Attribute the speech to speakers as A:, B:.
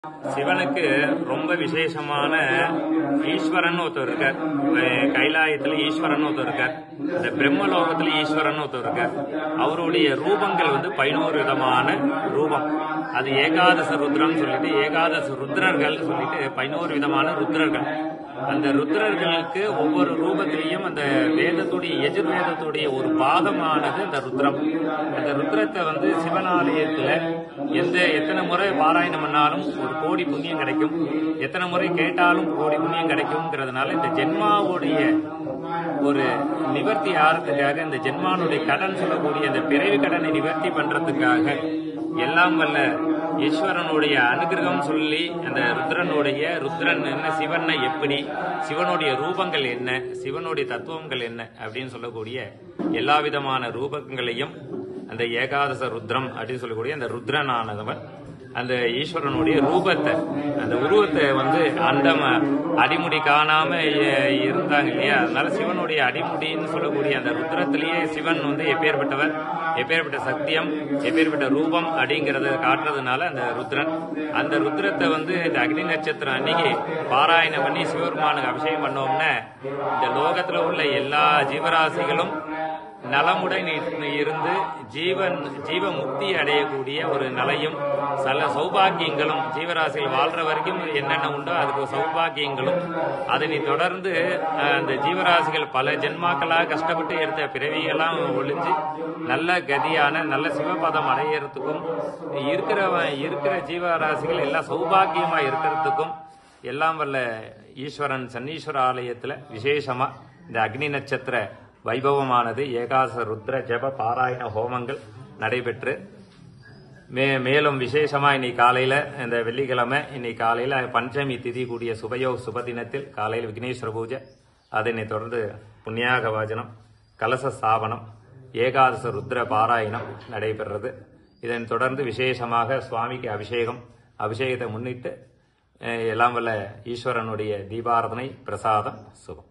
A: சிவனுக்கு ரொம்ப விசேஷமான ஈஸ்வரன் ஒருத்தர் இருக்கார் அஹ் கைலாயத்துல ஈஸ்வரன் ஒருத்தர் இருக்கார் இந்த பிரம்மலோகத்துல ஈஸ்வரன் ஒருத்தர் இருக்கார் அவருடைய ரூபங்கள் வந்து பதினோரு விதமான ரூபம் அது ஏகாதச ருத்ரம் சொல்லிட்டு ஏகாதச ருத்ரர்கள் சொல்லிட்டு பதினோரு விதமான ருத்ரர்கள் அந்த ருத்ரர்களுக்கு ஒவ்வொரு ரூபத்திலையும் அந்த வேதத்துடைய எஜுர்வேதத்துடைய ஒரு பாகமானது அந்த ருத்ரம் அந்த ருத்ரத்தை வந்து சிவனாலயத்துல எந்த எத்தனை முறை பாராயணம் பண்ணாலும் ஒரு கோடி புண்ணியம் கிடைக்கும் எத்தனை முறை கேட்டாலும் கோடி புண்ணியம் கிடைக்கும்ங்கிறதுனால இந்த ஜென்மாவுடைய ஒரு நிவர்த்தி ஆறதுக்காக இந்த ஜென்மானுடைய கடன் சொல்லக்கூடிய அந்த பிறவி கடனை நிவர்த்தி பண்றதுக்காக எல்லாம் வல்ல ஈஸ்வரனுடைய அனுகிரகம் சொல்லி அந்த ருத்ரனுடைய ருத்ரன் என்ன சிவனை எப்படி சிவனுடைய ரூபங்கள் என்ன சிவனுடைய தத்துவங்கள் என்ன அப்படின்னு சொல்லக்கூடிய எல்லா விதமான ரூபங்களையும் அந்த ஏகாதச ருத்ரம் அப்படின்னு சொல்லக்கூடிய அந்த ருத்ரனானவன் அந்த ஈஸ்வரனுடைய ரூபத்தை அந்த உருவத்தை வந்து அந்த ம- அடிமுடி காணாம இ- இருந்தாங்க இல்லையா அதனால சிவனுடைய அடிமுடின்னு சொல்லக்கூடிய அந்த ருத்ரத்திலேயே சிவன் வந்து எப்பேற்பட்டவர் எப்பேற்பட்ட சத்தியம் எப்பேற்பட்ட ரூபம் அப்படிங்கறத காட்டுறதுனால அந்த ருத்ரன் அந்த ருத்ரத்தை வந்து இந்த அக்னி நட்சத்திரம் அன்னைக்கு பாராயணம் பண்ணி சிவபெருமானுக்கு அபிஷேகம் பண்ணோம்னா இந்த லோகத்துல உள்ள எல்லா ஜீவராசிகளும் நலமுடன் இரு- இருந்து ஜீவன் ஜீவ முக்தி அடையக்கூடிய ஒரு நிலையும் சில சௌபாகியங்களும் ஜீவராசிகள் வாழ்ற வரைக்கும் என்னென்ன உண்டோ அதுக்கு சௌபாகியங்களும் அதனை தொடர்ந்து அஹ், அந்த ஜீவராசிகள் பல ஜென்மாக்களாக கஷ்டப்பட்டு எடுத்த பிறவியெல்லாம் ஒழிஞ்சு நல்ல கதியான நல்ல சிவபதம் அடையறதுக்கும் இருக்கிற இருக்கிற ஜீவராசிகள் எல்லாம் சௌபாகியமா இருக்கிறதுக்கும் எல்லாம் வல்ல ஈஸ்வரன் சன்னீஸ்வர ஆலயத்துல விசேஷமா இந்த அக்னி நட்சத்திர வைபவமானது ஏகாதச ருத்ர ஜப பாராயண ஹோமங்கள் நடைபெற்று மே மேலும் விசேஷமா இன்னைக்கு காலையில இந்த வெள்ளிக்கிழமை இன்னைக்கு காலையில பஞ்சமி திதி கூடிய சுபயோ சுப தினத்தில் காலையில் விக்னேஸ்வர பூஜை அதனை தொடர்ந்து புண்ணியாக வாஜனம் கலச ஸ்தாபனம் ஏகாதச ருத்ர பாராயணம் நடைபெறுறது இதன் தொடர்ந்து விசேஷமாக சுவாமிக்கு அபிஷேகம் அபிஷேகத்தை முன்னிட்டு அஹ், எல்லாம் வல்ல ஈஸ்வரனுடைய தீபாரதனை பிரசாதம் சுபம்